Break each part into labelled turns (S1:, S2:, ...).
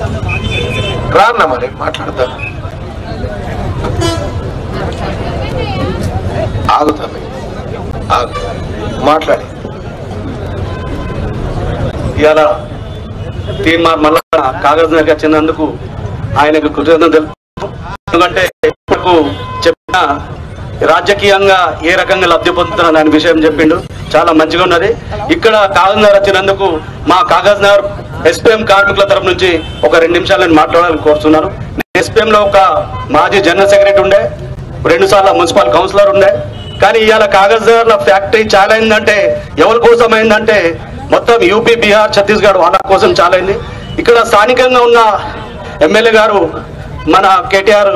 S1: రాన్న మరి మాట్లాడతాను ఆగుతాను ఆగు మాట్లాడి
S2: ఇవాళ తీర్మార్ మళ్ళా కాగజ్ నగర్ వచ్చినందుకు ఆయనకు కృతజ్ఞతలు తెలుపుతూ, ఎందుకంటే ఇప్పటికు చెప్పిన రాజకీయంగా ఏ రకంగా లబ్ధి పొందుతున్నా అనే విషయం చెప్పిండు చాలా మంచిగా ఉన్నది ఇక్కడ కాగజ్ నగర్ వచ్చినందుకు మా కాగజ్ నగర్ ఎస్పీఎం కార్మికుల తరపు నుంచి ఒక రెండు నిమిషాలు నేను మాట్లాడాలని కోరుతున్నాను ఎస్పీఎం లో ఒక మాజీ జనరల్ సెక్రటరీ ఉండే రెండు సార్లు మున్సిపల్ కౌన్సిలర్ ఉండే కానీ ఇవాళ కాగజ్ నగర్ లో ఫ్యాక్టరీ చాలా అయిందంటే ఎవరి కోసం అయిందంటే మొత్తం యూపీ బీహార్ ఛత్తీస్గఢ్ వాళ్ళ కోసం చాలా అయింది ఇక్కడ స్థానికంగా ఉన్న ఎమ్మెల్యే గారు మన కేటీఆర్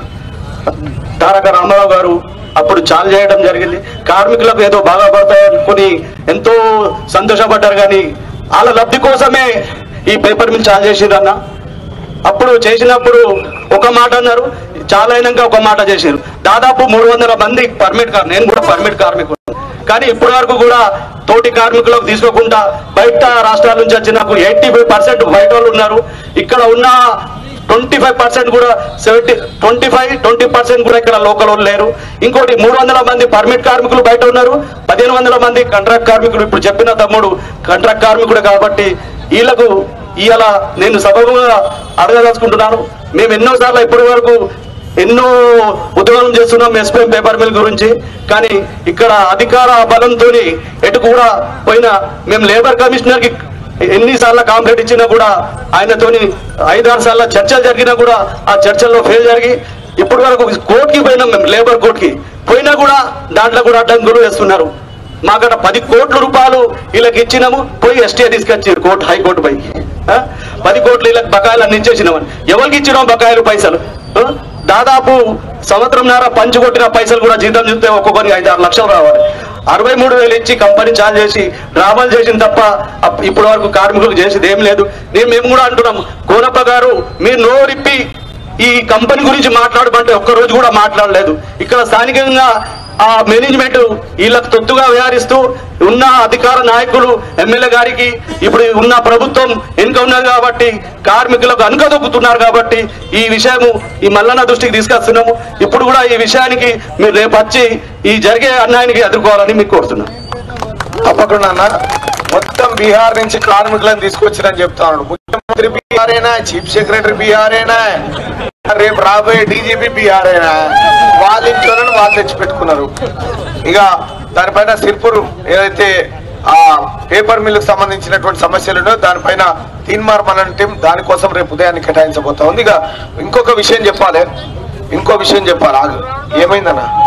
S2: తారక రామారావు గారు అప్పుడు చాలు చేయడం జరిగింది కార్మికులకు ఏదో బాగా పడతాయనుకుని ఎంతో సంతోషపడ్డారు కానీ వాళ్ళ లబ్ధి కోసమే ఈ పేపర్ మిల్ చాలు చేసిండ్రు అన్న అప్పుడు చేసినప్పుడు ఒక మాట అన్నారు చాలా అయినాక ఒక మాట చేశారు దాదాపు మూడు వందల మంది పర్మిట్ కార్ నేను కూడా పర్మిట్ కార్మికుడు కానీ ఇప్పటి వరకు కూడా తోటి కార్మికులకు తీసుకోకుండా బయట రాష్ట్రాల నుంచి వచ్చిన ఎయిటీ ఫైవ్ పర్సెంట్ బయట వాళ్ళు ఉన్నారు ఇక్కడ ఉన్న ట్వంటీ ఫైవ్ పర్సెంట్ కూడా seventy twenty five twenty percent కూడా ఇక్కడ లోకల్ వాళ్ళు లేరు ఇంకోటి మూడు వందల మంది పర్మిట్ కార్మికులు బయట ఉన్నారు పదిహేను వందల మంది కాంట్రాక్ట్ కార్మికులు ఇప్పుడు చెప్పిన తమ్ముడు కాంట్రాక్ట్ కార్మికుడు కాబట్టి వీళ్ళకు ఇవాళ నేను సభగా అడగదలుచుకుంటున్నాను మేము ఎన్నో సార్లు ఇప్పటి వరకు ఎన్నో ఉద్యోగం చేస్తున్నాం ఎస్పీఎం పేపర్ మిల్ గురించి కానీ ఇక్కడ అధికార బలంతో ఎటు కూడా పోయినా మేము లేబర్ కమిషనర్ కి ఎన్నిసార్లు కాంప్లైంట్ ఇచ్చినా కూడా ఆయనతోని ఐదారు సార్లు చర్చలు జరిగినా కూడా ఆ చర్చల్లో ఫెయిల్ జరిగి ఇప్పటి వరకు కోర్టుకి పోయినాం మేము లేబర్ కోర్టుకి పోయినా కూడా దాంట్లో కూడా అడ్డంకులు వేస్తున్నారు మాకట పది కోట్ల రూపాయలు వీళ్ళకి ఇచ్చినాము పోయి ఎస్టీ తీసుకొచ్చారు కోర్టు హైకోర్టు పై ఆ? పది కోట్లు వీళ్ళకి బకాయిలు అన్ని ఇచ్చేసినామని ఎవరికి ఇచ్చినాం బకాయిలు పైసలు ఆ? దాదాపు సంవత్సరం నారా పంచి కొట్టిన పైసలు కూడా జీతం చూస్తే ఒక్కొక్కరికి ఐదు ఆరు లక్షలు రావాలి అరవై మూడు వేలు ఇచ్చి కంపెనీ చాలు చేసి డ్రామాలు చేసిన తప్ప అప్- ఇప్పటి వరకు కార్మికులకు చేసేది ఏం లేదు నేను మేము కూడా అంటున్నాం కోనప్ప గారు మీరు నోరిప్పి ఈ కంపెనీ గురించి మాట్లాడమంటే ఒక్క రోజు కూడా మాట్లాడలేదు ఇక్కడ స్థానికంగా ఆ మేనేజ్మెంట్ వీళ్ళకు తొత్తుగా వ్యవహరిస్తూ ఉన్న అధికార నాయకులు ఎమ్మెల్యే గారికి ఇప్పుడు ఉన్న ప్రభుత్వం ఎన్నిక ఉన్నది కాబట్టి కార్మికులకు అనుకదొక్కుతున్నారు కాబట్టి ఈ విషయము ఈ మల్లన్న దృష్టికి తీసుకొస్తున్నాము ఇప్పుడు కూడా ఈ విషయానికి మీరు రేపు వచ్చి ఈ జరిగే అన్యాయానికి ఎదుర్కోవాలని మీకు కోరుతున్నాను
S1: తప్పకుండా అన్న మొత్తం బీహార్ నుంచి కార్మికులను తీసుకొచ్చిరని చెప్తాను ముఖ్యమంత్రి బీహారేనా చీఫ్ సెక్రటరీ బీహారేనా రేపు రాబోయే డీజీపీ బీహారేనా వాళ్ళ ఇంట్లోనే వాళ్ళు తెచ్చి పెట్టుకున్నారు ఇక దానిపైన సిర్పూర్ ఏదైతే ఆ పేపర్ మిల్లుకు సంబంధించినటువంటి సమస్యలు ఉన్నాయో దానిపైన తీన్మార్ మన టీం దానికోసం రేపు ఉదయాన్ని కేటాయించబోతా ఉంది ఇక ఇంకొక విషయం చెప్పాలి ఇంకో విషయం చెప్పాలి ఆగు ఏమైందన్నా